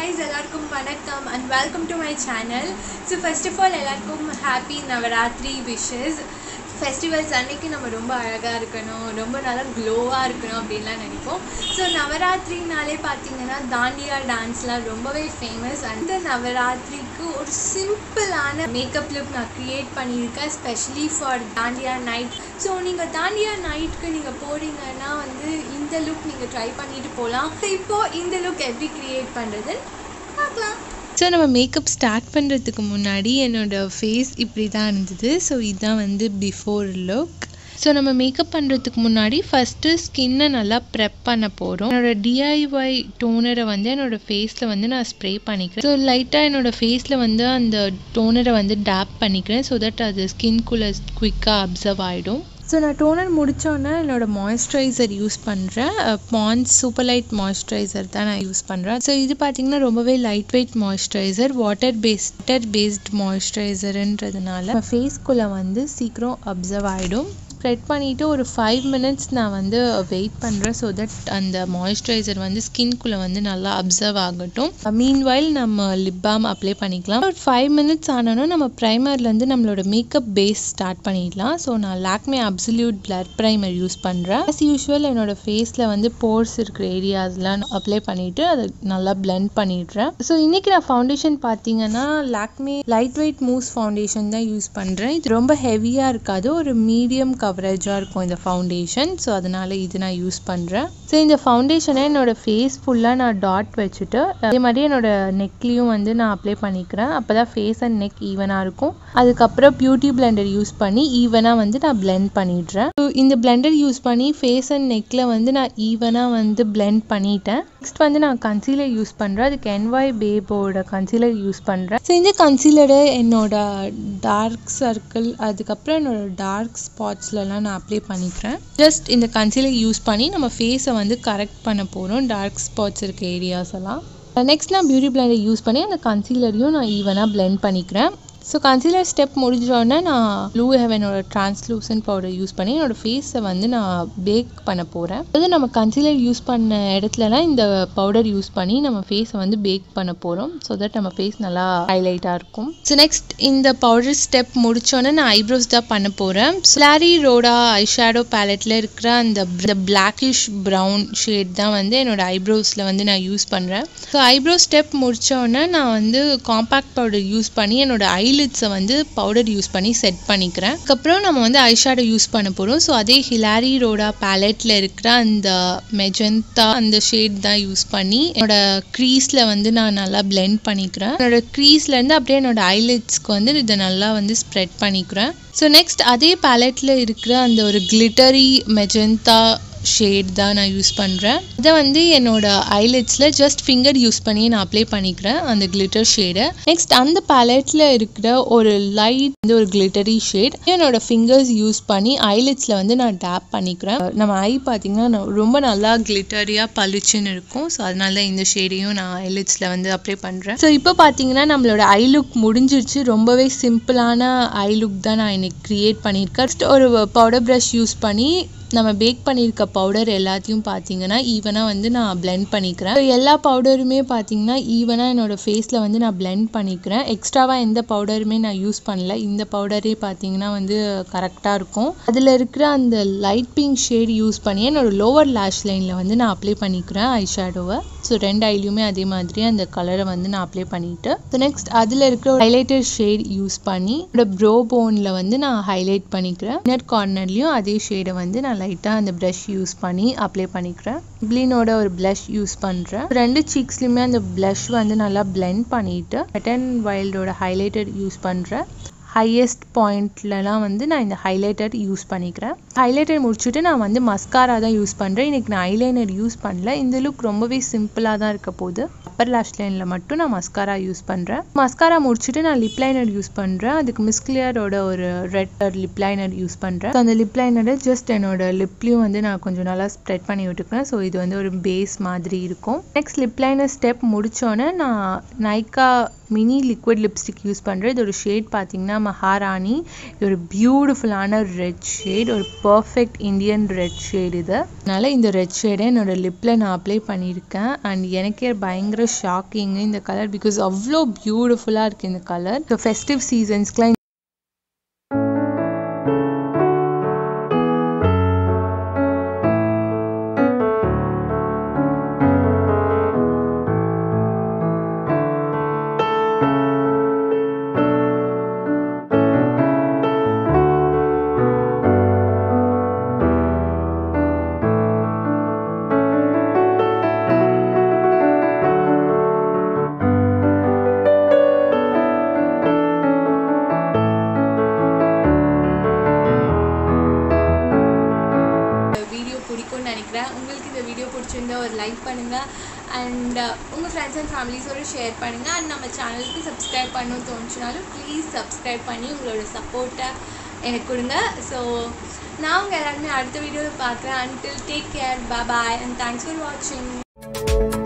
guys எல்லாருக்கும் வணக்கம் and welcome to my channel so first of all எல்லாருக்கும் happy Navaratri wishes festivals அன்னைக்கு நம்ம ரொம்ப அழகாக இருக்கணும் ரொம்ப நல்லா க்ளோவாக இருக்கணும் அப்படின்லாம் நினைப்போம் ஸோ நவராத்திரினாலே பார்த்தீங்கன்னா தாண்டியா டான்ஸ்லாம் ரொம்பவே ஃபேமஸ் அந்த நவராத்திரிக்கு ஒரு சிம்பிளான மேக்கப் லுக் நான் க்ரியேட் பண்ணியிருக்கேன் specially for Dandiya night so நீங்கள் தாண்டியா நைட்க்கு நீங்கள் போகிறீங்கன்னா வந்து இந்த லுக் நீங்கள் ட்ரை பண்ணிட்டு போகலாம் ஸோ இப்போது இந்த லுக் எப்படி க்ரியேட் பண்ணுறதுன்னு பார்க்கலாம் ஸோ நம்ம மேக்கப் ஸ்டார்ட் பண்ணுறதுக்கு முன்னாடி என்னோடய ஃபேஸ் இப்படி தான் இருந்தது ஸோ இதுதான் வந்து பிஃபோர் லுக் ஸோ நம்ம மேக்கப் பண்ணுறதுக்கு முன்னாடி ஃபஸ்ட்டு ஸ்கின்னை நல்லா ப்ரெப் பண்ண போகிறோம் என்னோட டிஐஒய் டோனரை வந்து என்னோடய ஃபேஸில் வந்து நான் ஸ்ப்ரே பண்ணிக்கிறேன் ஸோ லைட்டாக என்னோடய ஃபேஸில் வந்து அந்த டோனரை வந்து டேப் பண்ணிக்கிறேன் ஸோ தட் அது ஸ்கின்குள்ளே குயிக்காக அப்சர்வ் ஆகிடும் ஸோ நான் டோனர் முடித்தோன்னே என்னோடய மாய்ஸ்சரைசர் யூஸ் பண்ணுறேன் பான்ஸ் சூப்பர் லைட் மாய்ஸ்சரைசர் தான் நான் யூஸ் பண்ணுறேன் ஸோ இது பார்த்திங்கன்னா ரொம்பவே lightweight moisturiser water based water based மாய்ஸ்சரைசருன்றதுனால நம்ம ஃபேஸ்க்குள்ளே வந்து சீக்கிரம் அப்சர்வ் ஆகிடும் ஸ்ப்ரெட் பண்ணிவிட்டு ஒரு ஃபைவ் மினிட்ஸ் நான் வந்து வெயிட் பண்ணுறேன் ஸோ தட் அந்த மாய்ஸ்சரைசர் வந்து ஸ்கின்குள்ளே வந்து நல்லா அப்சர்வ் ஆகட்டும் மீன்வைல் நம்ம லிப் பாம் அப்ளை பண்ணிக்கலாம் ஒரு ஃபைவ் மினிட்ஸ் ஆனாலும் நம்ம ப்ரைமர்லேருந்து நம்மளோட மேக்கப் பேஸ் ஸ்டார்ட் பண்ணிடலாம் ஸோ நான் Lakme absolute blur primer use பண்ணுறேன் ஆஸ் யூஷுவல் என்னோட ஃபேஸில் வந்து போர்ஸ் இருக்கிற ஏரியாஸ்லாம் அப்ளை பண்ணிவிட்டு அதை நல்லா பிளெண்ட் பண்ணிடுறேன் ஸோ இன்றைக்கி நான் ஃபவுண்டேஷன் பார்த்தீங்கன்னா Lakme lightweight mousse foundation தான் யூஸ் பண்ணுறேன் இது ரொம்ப ஹெவியாக இருக்காது ஒரு மீடியம் கவரேஜாக இருக்கும் இந்த ஃபவுண்டேஷன் ஸோ அதனால் இது நான் யூஸ் பண்ணுறேன் ஸோ இந்த ஃபவுண்டேஷனை என்னோடய ஃபேஸ் ஃபுல்லாக நான் டாட் வச்சுட்டு அதே மாதிரி என்னோடய நெக்லேயும் வந்து நான் அப்ளை பண்ணிக்கிறேன் அப்போ தான் ஃபேஸ் அண்ட் நெக் ஈவனாக இருக்கும் அதுக்கப்புறம் பியூட்டி பிளெண்டர் யூஸ் பண்ணி ஈவனாக வந்து நான் பிளெண்ட் பண்ணிடுறேன் ஸோ இந்த பிளெண்டர் யூஸ் பண்ணி ஃபேஸ் அண்ட் நெக்கில் வந்து நான் ஈவனாக வந்து பிளெண்ட் பண்ணிட்டேன் நெக்ஸ்ட் வந்து நான் கன்சீலர் யூஸ் பண்ணுறேன் அதுக்கு என்வாய் பேபோட கன்சீலர் யூஸ் பண்ணுறேன் ஸோ இந்த கன்சீலரை என்னோட டார்க் சர்க்கிள் அதுக்கப்புறம் என்னோட டார்க் ஸ்பாட்ஸ்லலாம் நான் அப்ளை பண்ணிக்கிறேன் ஜஸ்ட் இந்த கன்சீலர் யூஸ் பண்ணி நம்ம ஃபேஸை வந்து கரெக்ட் பண்ண போகிறோம் டார்க் ஸ்பாட்ஸ் இருக்க ஏரியாஸ் எல்லாம் நெக்ஸ்ட் நான் பியூட்டி பிளெண்டர் யூஸ் பண்ணி அந்த கன்சீலரையும் நான் ஈவனாக பிளெண்ட் பண்ணிக்கிறேன் ஸோ கன்சீலர் ஸ்டெப் முடிஞ்சோடனே நான் ப்ளூ ஹெவனோட டிரான்ஸ்லூசன்ட் பவுடர் யூஸ் பண்ணி என்னோடய ஃபேஸை வந்து நான் பேக் பண்ண போகிறேன் அதாவது நம்ம கன்சீலர் யூஸ் பண்ண இடத்துலலாம் இந்த பவுடர் யூஸ் பண்ணி நம்ம ஃபேஸை வந்து பேக் பண்ண போகிறோம் ஸோ தட் நம்ம ஃபேஸ் நல்லா ஹைலைட்டாக இருக்கும் ஸோ நெக்ஸ்ட் இந்த பவுடர் ஸ்டெப் முடிச்சோடனே நான் ஐப்ரோஸ் தான் பண்ண போகிறேன் ஸ்லாரி ரோடா ஐஷேடோ பேலட்டில் இருக்கிற அந்த இந்த பிளாக்கிஷ் ப்ரௌன் ஷேட் தான் வந்து என்னோட ஐப்ரோஸில் வந்து நான் யூஸ் பண்ணுறேன் ஸோ ஐப்ரோ ஸ்டெப் முடித்தோடனே நான் வந்து காம்பேக்ட் பவுடர் யூஸ் பண்ணி என்னோட ஐ ஐலிட்ஸை வந்து பவுடர் யூஸ் பண்ணி செட் பண்ணிக்கிறேன் அதுக்கப்புறம் நம்ம வந்து ஐஷேடோ யூஸ் பண்ண போகிறோம் ஸோ அதே ஹிலாரி ரோடா பேலட்டில் இருக்கிற அந்த மெஜந்தா அந்த ஷேட் தான் யூஸ் பண்ணி என்னோட க்ரீஸில் வந்து நான் நல்லா பிளெண்ட் பண்ணிக்கிறேன் என்னோட க்ரீஸ்லேருந்து அப்படியே என்னோட ஐலிட்ஸ்க்கு வந்து இதை நல்லா வந்து ஸ்ப்ரெட் பண்ணிக்கிறேன் ஸோ நெக்ஸ்ட் அதே பேலட்டில் இருக்கிற அந்த ஒரு கிளிட்டரி மெஜந்தா ஷேட் தான் நான் யூஸ் பண்ணுறேன் இதை வந்து என்னோட ஐலெட்ஸில் ஜஸ்ட் ஃபிங்கர் யூஸ் பண்ணி நான் அப்ளை பண்ணிக்கிறேன் அந்த கிளிட்டர் ஷேடை நெக்ஸ்ட் அந்த பேலட்டில் இருக்கிற ஒரு லைட் வந்து ஒரு கிளிட்டரி ஷேட் என்னோட ஃபிங்கர்ஸ் யூஸ் பண்ணி ஐலெட்ஸில் வந்து நான் டேப் பண்ணிக்கிறேன் நம்ம ஐ பார்த்தீங்கன்னா ரொம்ப நல்லா கிளிட்டரியாக பளிச்சுன்னு இருக்கும் ஸோ அதனால தான் இந்த ஷேடையும் நான் ஐலெட்ஸில் வந்து அப்ளை பண்ணுறேன் ஸோ இப்போ பார்த்தீங்கன்னா நம்மளோட ஐ லுக் முடிஞ்சிருச்சு ரொம்பவே சிம்பிளான ஐ லுக் தான் நான் இன்னைக்கு க்ரியேட் பண்ணியிருக்கேன் ஒரு பவுடர் ப்ரஷ் யூஸ் பண்ணி நம்ம பேக் பண்ணியிருக்க பவுடர் எல்லாத்தையும் பார்த்தீங்கன்னா ஈவனாக வந்து நான் பிளெண்ட் பண்ணிக்கிறேன் எல்லா பவுடருமே பார்த்தீங்கன்னா ஈவனாக என்னோட ஃபேஸில் வந்து நான் பிளெண்ட் பண்ணிக்கிறேன் எக்ஸ்ட்ராவாக எந்த பவுடருமே நான் யூஸ் பண்ணல இந்த பவுடரே பார்த்தீங்கன்னா வந்து கரெக்டாக இருக்கும் அதில் இருக்கிற அந்த லைட் பிங்க் ஷேட் யூஸ் பண்ணி என்னோட லோவர் லேஷ் லைனில் வந்து நான் அப்ளை பண்ணிக்கிறேன் ஐ ஷேடோவை ஸோ ரெண்டு ஐலையுமே அதே மாதிரி அந்த கலரை வந்து நான் அப்ளை பண்ணிவிட்டு ஸோ நெக்ஸ்ட் அதில் இருக்கிற ஹைலைட்டர் ஷேட் யூஸ் பண்ணி என்னோட ப்ரோ போனில் வந்து நான் ஹைலைட் பண்ணிக்கிறேன் இன்னர் கார்னர்லேயும் அதே ஷேடை வந்து நான் லைட்டாக அந்த ப்ரஷ் யூஸ் பண்ணி அப்ளை பண்ணிக்கிறேன் பிளினோட ஒரு ப்ளஷ் யூஸ் பண்ணுறேன் ரெண்டு சீக்ஸ்லையுமே அந்த ப்ளஷ் வந்து நல்லா பிளெண்ட் பண்ணிவிட்டு பெட்டன் வைல்டோட ஹைலைட்டர் யூஸ் பண்ணுறேன் ஹையஸ்ட் பாயிண்ட்லலாம் வந்து நான் இந்த ஹைலைட்டர் யூஸ் பண்ணிக்கிறேன் ஹைலைட்டர் முடிச்சுட்டு நான் வந்து மஸ்காரா தான் யூஸ் பண்ணுறேன் இன்றைக்கி நான் ஐலைனர் யூஸ் பண்ணல இந்த லுக் ரொம்பவே சிம்பிளாக தான் இருக்க போகுது அப்பர் லேஷ் லைனில் மட்டும் நான் மஸ்காரா யூஸ் பண்ணுறேன் மஸ்காரா முடிச்சுட்டு நான் லிப் லைனர் யூஸ் பண்ணுறேன் அதுக்கு மிஸ்கிளியரோட ஒரு ரெட் லிப் லைனர் யூஸ் பண்ணுறேன் அந்த லிப் லைனரை ஜஸ்ட் என்னோட லிப்லேயும் வந்து நான் கொஞ்சம் நல்லா ஸ்ப்ரெட் பண்ணி விட்டுக்கிறேன் ஸோ இது வந்து ஒரு பேஸ் மாதிரி இருக்கும் நெக்ஸ்ட் லிப் லைனர் ஸ்டெப் முடித்தோன்னே நான் Nykaa mini liquid lipstick use பண்ணுறேன் இதோட ஷேட் பார்த்தீங்கன்னா மகாராணி இது ஒரு பியூட்டிஃபுல்லான ரெட் ஷேட் ஒரு பர்ஃபெக்ட் இந்தியன் ரெட் ஷேட் இது அதனால் இந்த ரெட் ஷேடை என்னோட லிப்பில் நான் அப்ளை பண்ணியிருக்கேன் அண்ட் எனக்கே பயங்கர ஷாக்கிங் இந்த கலர் பிகாஸ் அவ்வளோ பியூட்டிஃபுல்லாக இருக்குது இந்த கலர் ஸோ ஃபெஸ்டிவ் சீசன்ஸ்க்குலாம் வீடியோ பிடிக்கும்னு நினைக்கிறேன் உங்களுக்கு இந்த வீடியோ பிடிச்சிருந்தா ஒரு லைக் பண்ணுங்கள் அண்ட் உங்கள் ஃப்ரெண்ட்ஸ் அண்ட் ஃபேமிலிஸோடு ஷேர் பண்ணுங்கள் அண்ட் நம்ம சேனலுக்கு சப்ஸ்கிரைப் பண்ணணும்னு தோணுச்சுனாலும் ப்ளீஸ் சப்ஸ்கிரைப் பண்ணி உங்களோட சப்போர்ட்டை எனக்கு கொடுங்க ஸோ நான் உங்கள் எல்லாருமே அடுத்த வீடியோவில் பார்க்குறேன் until take care bye and thanks for வாட்சிங்